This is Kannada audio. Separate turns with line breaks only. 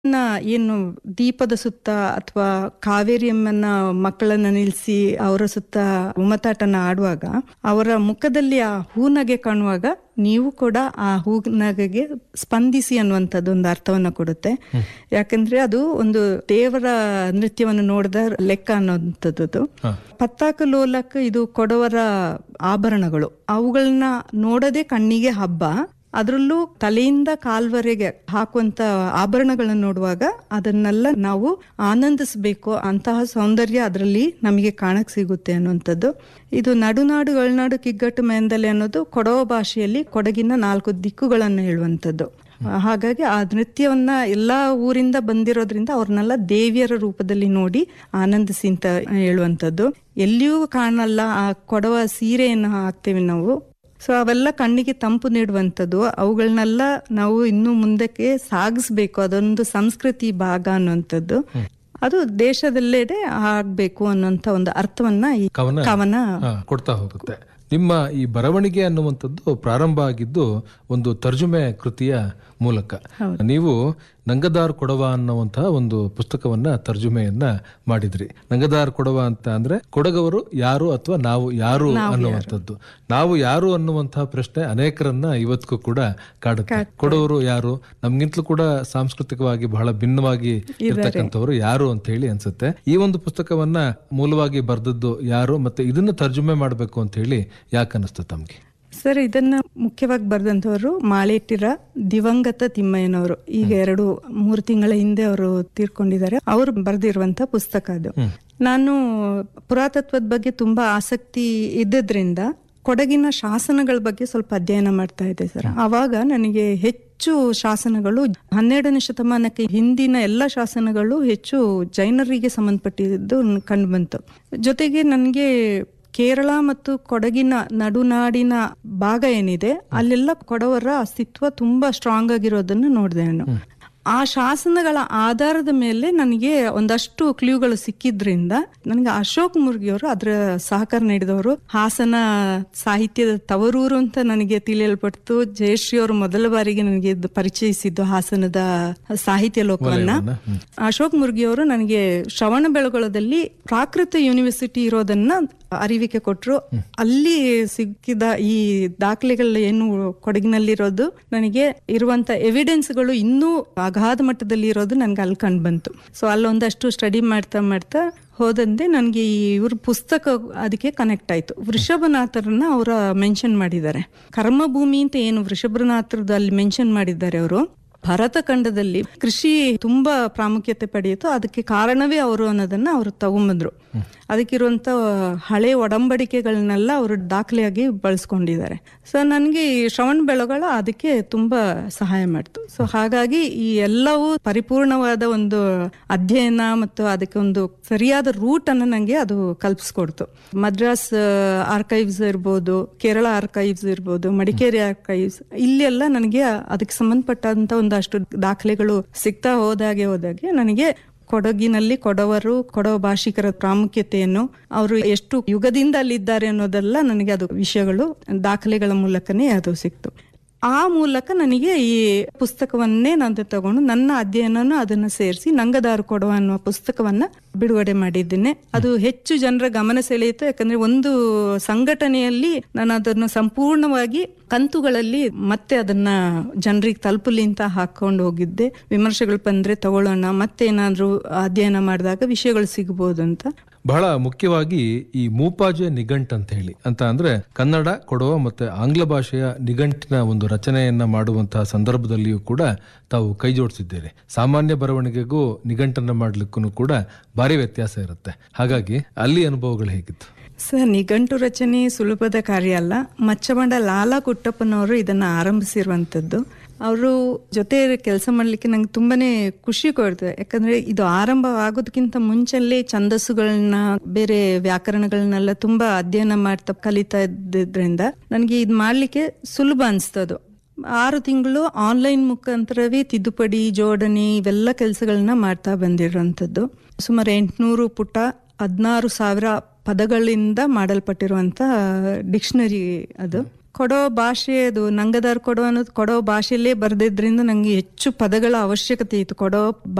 ನ ಏನು ದೀಪದ ಸುತ್ತ ಅಥವಾ ಕಾವೇರಿಯಮ್ಮನ ಮಕ್ಕಳನ್ನ ನಿಲ್ಲಿಸಿ ಅವರ ಸುತ್ತ ಉಮತಾಟನ ಆಡುವಾಗ ಅವರ ಮುಖದಲ್ಲಿ ಆ ಹೂನಗೆ ಕಾಣುವಾಗ ನೀವು ಕೂಡ ಆ ಹೂನಗೆಗೆ ಸ್ಪಂದಿಸಿ ಅನ್ನುವಂಥದ್ದು ಒಂದು ಅರ್ಥವನ್ನ ಕೊಡುತ್ತೆ ಯಾಕಂದ್ರೆ ಅದು ಒಂದು ದೇವರ ನೃತ್ಯವನ್ನು ನೋಡಿದ ಲೆಕ್ಕ ಅನ್ನುವಂಥದ್ದು ಪತ್ತಾಕ ಲೋಲಕ್ ಇದು ಕೊಡವರ ಆಭರಣಗಳು ಅವುಗಳನ್ನ ನೋಡದೆ ಕಣ್ಣಿಗೆ ಹಬ್ಬ ಅದರಲ್ಲೂ ತಲೆಯಿಂದ ಕಾಲ್ವರೆಗೆ ಹಾಕುವಂತ ಆಭರಣಗಳನ್ನು ನೋಡುವಾಗ ಅದನ್ನೆಲ್ಲ ನಾವು ಆನಂದಿಸಬೇಕು ಅಂತಹ ಸೌಂದರ್ಯ ಅದರಲ್ಲಿ ನಮಗೆ ಕಾಣಕ್ ಸಿಗುತ್ತೆ ಅನ್ನುವಂಥದ್ದು ಇದು ನಡುನಾಡು ಒಳನಾಡು ಕಿಗ್ಗಟ್ಟು ಮೆಂದಲೆ ಅನ್ನೋದು ಕೊಡವ ಭಾಷೆಯಲ್ಲಿ ಕೊಡಗಿನ ನಾಲ್ಕು ದಿಕ್ಕುಗಳನ್ನು ಹೇಳುವಂಥದ್ದು ಹಾಗಾಗಿ ಆ ನೃತ್ಯವನ್ನ ಎಲ್ಲಾ ಊರಿಂದ ಬಂದಿರೋದ್ರಿಂದ ಅವ್ರನ್ನೆಲ್ಲ ದೇವಿಯರ ರೂಪದಲ್ಲಿ ನೋಡಿ ಆನಂದಿಸಿ ಅಂತ ಹೇಳುವಂಥದ್ದು ಎಲ್ಲಿಯೂ ಕಾಣಲ್ಲ ಆ ಕೊಡವ ಸೀರೆಯನ್ನು ಹಾಕ್ತೇವೆ ನಾವು ಸೊ ಅವೆಲ್ಲ ಕಣ್ಣಿಗೆ ತಂಪು ನೀಡುವಂಥದ್ದು ಅವುಗಳನ್ನೆಲ್ಲ ನಾವು ಇನ್ನು ಮುಂದಕ್ಕೆ ಸಾಗಿಸ್ಬೇಕು ಅದೊಂದು ಸಂಸ್ಕೃತಿ ಭಾಗ ಅನ್ನುವಂಥದ್ದು ಅದು ದೇಶದಲ್ಲೆಡೆ ಆಗ್ಬೇಕು ಅನ್ನುವಂತ ಒಂದು ಅರ್ಥವನ್ನ ಈ
ಕವನ
ಕವನ
ಹಾ, ಕೊಡ್ತಾ ಹೋಗುತ್ತೆ ನಿಮ್ಮ ಈ ಬರವಣಿಗೆ ಅನ್ನುವಂಥದ್ದು ಪ್ರಾರಂಭ ಆಗಿದ್ದು ಒಂದು ತರ್ಜುಮೆ ಕೃತಿಯ ಮೂಲಕ ನೀವು ನಂಗದಾರ್ ಕೊಡವ ಅನ್ನುವಂತಹ ಒಂದು ಪುಸ್ತಕವನ್ನ ತರ್ಜುಮೆಯನ್ನ ಮಾಡಿದ್ರಿ ನಂಗದಾರ್ ಕೊಡವ ಅಂತ ಅಂದ್ರೆ ಕೊಡಗವರು ಯಾರು ಅಥವಾ ನಾವು ಯಾರು ಅನ್ನುವಂಥದ್ದು ನಾವು ಯಾರು ಅನ್ನುವಂತಹ ಪ್ರಶ್ನೆ ಅನೇಕರನ್ನ ಇವತ್ತಿಗೂ ಕೂಡ ಕಾಡುತ್ತೆ ಕೊಡವರು ಯಾರು ನಮ್ಗಿಂತಲೂ ಕೂಡ ಸಾಂಸ್ಕೃತಿಕವಾಗಿ ಬಹಳ ಭಿನ್ನವಾಗಿ ಇರ್ತಕ್ಕಂಥವ್ರು ಯಾರು ಅಂತ ಹೇಳಿ ಅನ್ಸುತ್ತೆ ಈ ಒಂದು ಪುಸ್ತಕವನ್ನ ಮೂಲವಾಗಿ ಬರೆದದ್ದು ಯಾರು ಮತ್ತೆ ಇದನ್ನ ತರ್ಜುಮೆ ಮಾಡಬೇಕು ಅಂತ ಹೇಳಿ ಯಾಕೆ ಅನಿಸ್ತು ತಮ್ಗೆ
ಸರ್ ಇದನ್ನ ಮುಖ್ಯವಾಗಿ ಬರೆದಂಥವರು ಮಾಳೇಟಿರ ದಿವಂಗತ ತಿಮ್ಮಯ್ಯನವರು ಈಗ ಎರಡು ಮೂರು ತಿಂಗಳ ಹಿಂದೆ ಅವರು ತೀರ್ಕೊಂಡಿದ್ದಾರೆ ಅವರು ಬರೆದಿರುವಂತ ಪುಸ್ತಕ ಅದು ನಾನು ಪುರಾತತ್ವದ ಬಗ್ಗೆ ತುಂಬಾ ಆಸಕ್ತಿ ಇದ್ದದ್ರಿಂದ ಕೊಡಗಿನ ಶಾಸನಗಳ ಬಗ್ಗೆ ಸ್ವಲ್ಪ ಅಧ್ಯಯನ ಮಾಡ್ತಾ ಇದ್ದೆ ಸರ್ ಆವಾಗ ನನಗೆ ಹೆಚ್ಚು ಶಾಸನಗಳು ಹನ್ನೆರಡನೇ ಶತಮಾನಕ್ಕೆ ಹಿಂದಿನ ಎಲ್ಲ ಶಾಸನಗಳು ಹೆಚ್ಚು ಜೈನರಿಗೆ ಸಂಬಂಧಪಟ್ಟಿದ್ದು ಕಂಡು ಬಂತು ಜೊತೆಗೆ ನನಗೆ ಕೇರಳ ಮತ್ತು ಕೊಡಗಿನ ನಡುನಾಡಿನ ಭಾಗ ಏನಿದೆ ಅಲ್ಲೆಲ್ಲ ಕೊಡವರ ಅಸ್ತಿತ್ವ ತುಂಬಾ ಸ್ಟ್ರಾಂಗ್ ಆಗಿರೋದನ್ನ ನೋಡಿದೆ ನಾನು ಆ ಶಾಸನಗಳ ಆಧಾರದ ಮೇಲೆ ನನಗೆ ಒಂದಷ್ಟು ಕ್ಲೂಗಳು ಸಿಕ್ಕಿದ್ರಿಂದ ನನಗೆ ಅಶೋಕ್ ಮುರ್ಗಿಯವರು ಅದರ ಸಹಕಾರ ನೀಡಿದವರು ಹಾಸನ ಸಾಹಿತ್ಯದ ತವರೂರು ಅಂತ ನನಗೆ ತಿಳಿಯಲ್ಪಡ್ತು ಜಯಶ್ರೀ ಅವರು ಮೊದಲ ಬಾರಿಗೆ ನನಗೆ ಇದು ಪರಿಚಯಿಸಿದ್ದು ಹಾಸನದ ಸಾಹಿತ್ಯ ಲೋಕವನ್ನ ಅಶೋಕ್ ಮುರ್ಗಿಯವರು ನನಗೆ ಶ್ರವಣ ಬೆಳಗೊಳದಲ್ಲಿ ಪ್ರಾಕೃತ ಯೂನಿವರ್ಸಿಟಿ ಇರೋದನ್ನ ಅರಿವಿಕೆ ಕೊಟ್ರು ಅಲ್ಲಿ ಸಿಕ್ಕಿದ ಈ ದಾಖಲೆಗಳು ಏನು ಕೊಡಗಿನಲ್ಲಿರೋದು ನನಗೆ ಇರುವಂತ ಎವಿಡೆನ್ಸ್ಗಳು ಇನ್ನೂ ಅಗಾಧ ಮಟ್ಟದಲ್ಲಿ ಇರೋದು ನನ್ಗೆ ಅಲ್ಲಿ ಕಂಡು ಬಂತು ಸೊ ಅಲ್ಲೊಂದಷ್ಟು ಸ್ಟಡಿ ಮಾಡ್ತಾ ಮಾಡ್ತಾ ಹೋದಂತೆ ನನಗೆ ಈ ಇವ್ರ ಪುಸ್ತಕ ಅದಕ್ಕೆ ಕನೆಕ್ಟ್ ಆಯ್ತು ವೃಷಭನಾಥರನ್ನ ಅವರ ಮೆನ್ಷನ್ ಮಾಡಿದ್ದಾರೆ ಕರ್ಮಭೂಮಿ ಅಂತ ಏನು ವೃಷಭನಾಥರದ್ದು ಅಲ್ಲಿ ಮೆನ್ಷನ್ ಮಾಡಿದ್ದಾರೆ ಅವರು ಭರತ ಖಂಡದಲ್ಲಿ ಕೃಷಿ ತುಂಬಾ ಪ್ರಾಮುಖ್ಯತೆ ಪಡೆಯಿತು ಅದಕ್ಕೆ ಕಾರಣವೇ ಅವರು ಅನ್ನೋದನ್ನ ಅವರು ತಗೊಂಬಂದ್ರು ಅದಕ್ಕಿರುವಂತ ಹಳೆ ಒಡಂಬಡಿಕೆಗಳನ್ನೆಲ್ಲ ಅವರು ದಾಖಲೆಯಾಗಿ ಬಳಸ್ಕೊಂಡಿದ್ದಾರೆ ಸೊ ನನಗೆ ಈ ಶ್ರವಣ ಬೆಳಗೊಳ ಅದಕ್ಕೆ ತುಂಬಾ ಸಹಾಯ ಮಾಡ್ತು ಸೊ ಹಾಗಾಗಿ ಈ ಎಲ್ಲವೂ ಪರಿಪೂರ್ಣವಾದ ಒಂದು ಅಧ್ಯಯನ ಮತ್ತು ಅದಕ್ಕೆ ಒಂದು ಸರಿಯಾದ ರೂಟ್ ಅನ್ನು ನನಗೆ ಅದು ಕಲ್ಪಿಸ್ಕೊಡ್ತು ಮದ್ರಾಸ್ ಆರ್ಕೈವ್ಸ್ ಇರ್ಬೋದು ಕೇರಳ ಆರ್ಕೈವ್ಸ್ ಇರ್ಬೋದು ಮಡಿಕೇರಿ ಆರ್ಕೈವ್ಸ್ ಇಲ್ಲೆಲ್ಲ ನನಗೆ ಅದಕ್ಕೆ ಸಂಬಂಧಪಟ್ಟಂತ ಒಂದಷ್ಟು ದಾಖಲೆಗಳು ಸಿಗ್ತಾ ಹೋದಾಗೆ ಹೋದಾಗೆ ನನಗೆ ಕೊಡಗಿನಲ್ಲಿ ಕೊಡವರು ಕೊಡವ ಭಾಷಿಕರ ಪ್ರಾಮುಖ್ಯತೆಯನ್ನು ಅವರು ಎಷ್ಟು ಯುಗದಿಂದ ಅಲ್ಲಿದ್ದಾರೆ ಅನ್ನೋದೆಲ್ಲ ನನಗೆ ಅದು ವಿಷಯಗಳು ದಾಖಲೆಗಳ ಮೂಲಕನೇ ಅದು ಸಿಕ್ತು ಆ ಮೂಲಕ ನನಗೆ ಈ ಪುಸ್ತಕವನ್ನೇ ನಾನು ತಗೊಂಡು ನನ್ನ ಅಧ್ಯಯನನು ಅದನ್ನು ಸೇರಿಸಿ ನಂಗದಾರು ಕೊಡುವ ಅನ್ನುವ ಪುಸ್ತಕವನ್ನ ಬಿಡುಗಡೆ ಮಾಡಿದ್ದೇನೆ ಅದು ಹೆಚ್ಚು ಜನರ ಗಮನ ಸೆಳೆಯಿತು ಯಾಕಂದ್ರೆ ಒಂದು ಸಂಘಟನೆಯಲ್ಲಿ ನಾನು ಅದನ್ನು ಸಂಪೂರ್ಣವಾಗಿ ಕಂತುಗಳಲ್ಲಿ ಮತ್ತೆ ಅದನ್ನ ಜನರಿಗೆ ತಲುಪಲಿ ಅಂತ ಹಾಕೊಂಡು ಹೋಗಿದ್ದೆ ವಿಮರ್ಶೆಗಳು ಬಂದ್ರೆ ತಗೊಳ್ಳೋಣ ಮತ್ತೆ ಏನಾದ್ರೂ ಅಧ್ಯಯನ ಮಾಡಿದಾಗ ವಿಷಯಗಳು ಸಿಗಬಹುದು ಅಂತ
ಬಹಳ ಮುಖ್ಯವಾಗಿ ಈ ಮೂಪಾಜೆ ನಿಘಂಟ್ ಅಂತ ಹೇಳಿ ಅಂತ ಅಂದ್ರೆ ಕನ್ನಡ ಕೊಡವ ಮತ್ತೆ ಆಂಗ್ಲ ಭಾಷೆಯ ನಿಘಂಟಿನ ಒಂದು ರಚನೆಯನ್ನ ಮಾಡುವಂತಹ ಸಂದರ್ಭದಲ್ಲಿಯೂ ಕೂಡ ತಾವು ಕೈ ಜೋಡಿಸಿದ್ದೀರಿ ಸಾಮಾನ್ಯ ಬರವಣಿಗೆಗೂ ನಿಘಂಟನ್ನ ಮಾಡ್ಲಿಕ್ಕೂ ಕೂಡ ಭಾರಿ ವ್ಯತ್ಯಾಸ ಇರುತ್ತೆ ಹಾಗಾಗಿ ಅಲ್ಲಿ ಅನುಭವಗಳು ಹೇಗಿತ್ತು
ಸರ್ ನಿಘಂಟು ರಚನೆ ಸುಲಭದ ಕಾರ್ಯ ಅಲ್ಲ ಮಚ್ಚಬಂಡ ಲಾಲಾ ಕುಟ್ಟಪ್ಪನವರು ಇದನ್ನ ಆರಂಭಿಸಿರುವಂತದ್ದು ಅವರು ಜೊತೆ ಕೆಲಸ ಮಾಡ್ಲಿಕ್ಕೆ ನಂಗೆ ತುಂಬಾನೇ ಖುಷಿ ಕೊಡ್ತದೆ ಯಾಕಂದ್ರೆ ಇದು ಆರಂಭ ಆಗೋದಕ್ಕಿಂತ ಮುಂಚೆಲ್ಲೇ ಛಂದಸ್ಸುಗಳನ್ನ ಬೇರೆ ವ್ಯಾಕರಣಗಳನ್ನೆಲ್ಲ ತುಂಬಾ ಅಧ್ಯಯನ ಮಾಡ್ತಾ ಕಲಿತಾ ಇದ್ದಿದ್ರಿಂದ ನನಗೆ ಇದು ಮಾಡ್ಲಿಕ್ಕೆ ಸುಲಭ ಅನಿಸ್ತದು ಆರು ತಿಂಗಳು ಆನ್ಲೈನ್ ಮುಖಾಂತರವೇ ತಿದ್ದುಪಡಿ ಜೋಡಣೆ ಇವೆಲ್ಲ ಕೆಲಸಗಳನ್ನ ಮಾಡ್ತಾ ಬಂದಿರುವಂತದ್ದು ಸುಮಾರು ಎಂಟುನೂರು ಪುಟ ಹದಿನಾರು ಸಾವಿರ ಪದಗಳಿಂದ ಮಾಡಲ್ಪಟ್ಟಿರುವಂತ ಡಿಕ್ಷನರಿ ಅದು ಕೊಡೋ ಭಾಷೆ ಅದು ನಂಗದಾರ್ ಕೊಡೋ ಅನ್ನೋದು ಕೊಡೋ ಭಾಷೆಯಲ್ಲೇ ಬರೆದಿದ್ರಿಂದ ನಂಗೆ ಹೆಚ್ಚು ಪದಗಳ ಅವಶ್ಯಕತೆ ಇತ್ತು ಕೊಡೋ